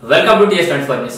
welcome to TS twenty four news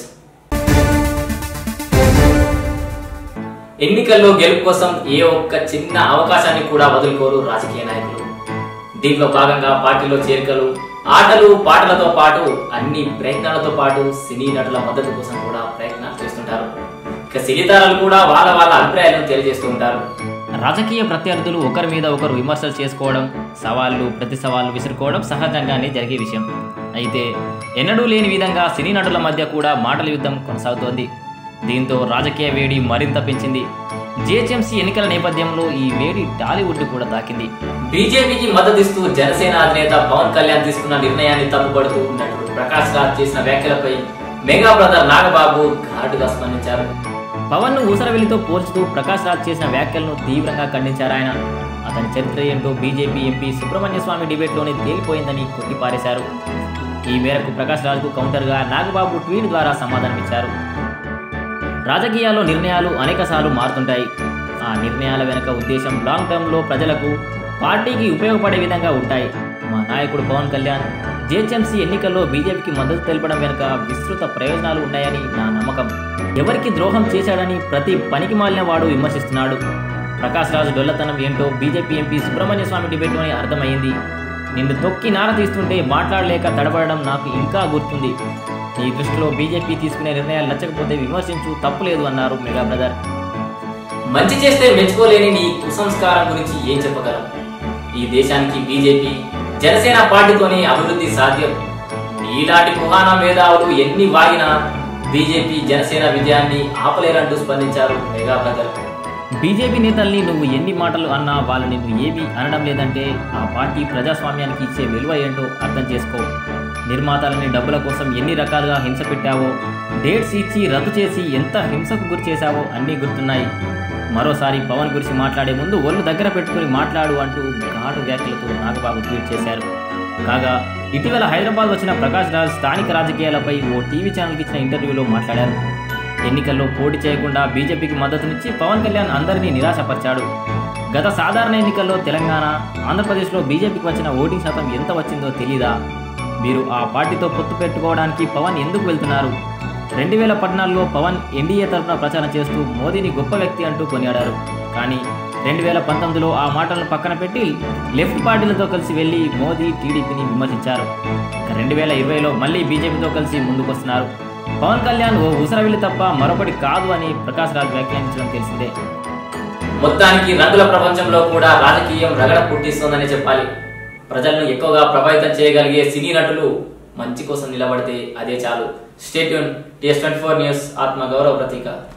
ఎన్నికల్లో గెలుపు కోసం ఏ ఒక్క చిన్న అవకాశాన్ని కూడా వదులుకోరు రాజకీయ నాయకులు దీంట్లో భాగంగా పార్టీలో చేరికలు ఆటలు పాటలతో పాటు అన్ని ప్రయత్నాలతో పాటు సినీ నటుల మద్దతు కోసం కూడా ప్రయత్నాలు చేస్తుంటారు ఇక సినీ తారలు కూడా వాళ్ళ వాళ్ళ అభిప్రాయాలను తెలియజేస్తూ ఉంటారు రాజకీయ ప్రత్యర్థులు ఒకరి మీద ఒకరు విమర్శలు చేసుకోవడం సవాళ్లు ప్రతి సవాళ్లు విసురుకోవడం సహజంగానే జరిగే విషయం అయితే ఎన్నడూ లేని విధంగా సినీ నటుల మధ్య కూడా మాటల యుద్ధం కొనసాగుతోంది దీంతో రాజకీయ వేడి మరింత పెంచింది జిహెచ్ఎంసీ ఎన్నికల నేపథ్యంలో ఈ వేడి టాలీవుడ్ కూడా తాకింది బీజేపీకి మద్దతిస్తూ జనసేన అధినేత పవన్ కళ్యాణ్ తీసుకున్న నిర్ణయాన్ని తప్పుపడుతూ ఉన్నట్లు ప్రకాష్ రాజ్ చేసిన వ్యాఖ్యలపై మెగా బ్రదర్ నాగబాబు ఘాటుగా స్పందించారు పవన్ను ఊసరవెల్లితో పోల్చుతూ ప్రకాష్ రాజ్ చేసిన వ్యాఖ్యలను తీవ్రంగా ఖండించారు ఆయన అతని చరిత్ర ఏంటో బీజేపీ ఎంపీ సుబ్రహ్మణ్య స్వామి డిబేట్లోనే తేలిపోయిందని కొట్టిపారేశారు ఈ మేరకు ప్రకాష్ రాజ్కు కౌంటర్గా నాగబాబు ట్వీట్ ద్వారా సమాధానమిచ్చారు రాజకీయాల్లో నిర్ణయాలు అనేకసార్లు మారుతుంటాయి ఆ నిర్ణయాల వెనుక ఉద్దేశం లాంగ్ టర్మ్లో ప్రజలకు పార్టీకి ఉపయోగపడే విధంగా ఉంటాయి మా నాయకుడు పవన్ కళ్యాణ్ జేహెచ్ఎంసీ ఎన్నికల్లో బీజేపీకి మద్దతు తెలపడం వెనుక విస్తృత ప్రయోజనాలు ఉన్నాయని నా నమ్మకం ఎవరికి ద్రోహం చేశాడని ప్రతి పనికి మాలిన వాడు విమర్శిస్తున్నాడు ప్రకాష్ రాజు డొల్లతనం ఏంటో బీజేపీ ఎంపీ సుబ్రహ్మణ్య స్వామి డిబేట్లోనే అర్థమైంది నిన్ను తొక్కి నార తీస్తుంటే మాట్లాడలేక తడబడడం నాకు ఇంకా గుర్తుంది నీ దృష్టిలో బీజేపీ తీసుకునే నిర్ణయాలు నచ్చకపోతే విమర్శించు తప్పులేదు అన్నారు మెగా బ్రదర్ మంచి చేస్తే మెచ్చుకోలేని నీ కుసంస్కారం గురించి ఏం చెప్పగలం ఈ దేశానికి బీజేపీ జనసేన పార్టీతోనే అభివృద్ధి సాధ్యం నీలాంటి కుహానా మేధావులు ఎన్ని వాగినా బీజేపీ జనసేన విజయాన్ని ఆపలేరంటూ స్పందించారు మెగా బ్రదర్ బీజేపీ నేతల్ని నువ్వు ఎన్ని మాటలు అన్నా వాళ్ళు నిన్ను ఏమీ అనడం లేదంటే ఆ పార్టీ ప్రజాస్వామ్యానికి ఇచ్చే విలువ ఏంటో అర్థం చేసుకో నిర్మాతలని డబ్బుల కోసం ఎన్ని రకాలుగా హింస పెట్టావో డేట్స్ ఇచ్చి రద్దు చేసి ఎంత హింసకు గురి చేశావో అన్నీ గుర్తున్నాయి మరోసారి పవన్ గురించి మాట్లాడే ముందు ఒళ్ళు దగ్గర పెట్టుకుని మాట్లాడు అంటూ ఘాటు వ్యాఖ్యలతో నాగబాబు ట్వీట్ చేశారు కాగా ఇటీవల హైదరాబాద్ వచ్చిన ప్రకాష్ రాజ్ స్థానిక రాజకీయాలపై ఓ టీవీ ఛానల్కి ఇచ్చిన ఇంటర్వ్యూలో మాట్లాడారు ఎన్నికల్లో పోటీ చేయకుండా బీజేపీకి మద్దతునిచ్చి పవన్ కళ్యాణ్ అందరినీ నిరాశపరిచాడు గత సాధారణ ఎన్నికల్లో తెలంగాణ ఆంధ్రప్రదేశ్లో బీజేపీకి వచ్చిన ఓటింగ్ శాతం ఎంత వచ్చిందో తెలీదా మీరు ఆ పార్టీతో పొత్తు పెట్టుకోవడానికి పవన్ ఎందుకు వెళ్తున్నారు రెండు వేల పద్నాలుగులో పవన్ ఎన్డీఏ తరఫున ప్రచారం చేస్తూ మోదీని గొప్ప వ్యక్తి అంటూ కొనియాడారు కానీ రెండు వేల పంతొమ్మిదిలో ఆ మాటలను పక్కన పెట్టి లెఫ్ట్ పార్టీలతో కలిసి వెళ్ళి మోదీ టీడీపీని విమర్శించారు రెండు వేల ఇరవైలో మళ్ళీ బీజేపీతో కలిసి ముందుకొస్తున్నారు పవన్ కళ్యాణ్ ఓ ఉసరవిల్లి తప్ప మరొకటి కాదు అని ప్రకాష్ రాజ్ వ్యాఖ్యానించడం తెలిసిందే మొత్తానికి రంగుల ప్రపంచంలో కూడా రాజకీయం రగడ పుట్టిస్తోందని చెప్పాలి ప్రజలను ఎక్కువగా ప్రభావితం చేయగలిగే సినీ నటులు మంచి కోసం నిలబడితే అదే చాలు stay tuned TS twenty four news ఆత్మ గౌరవ ప్రతీక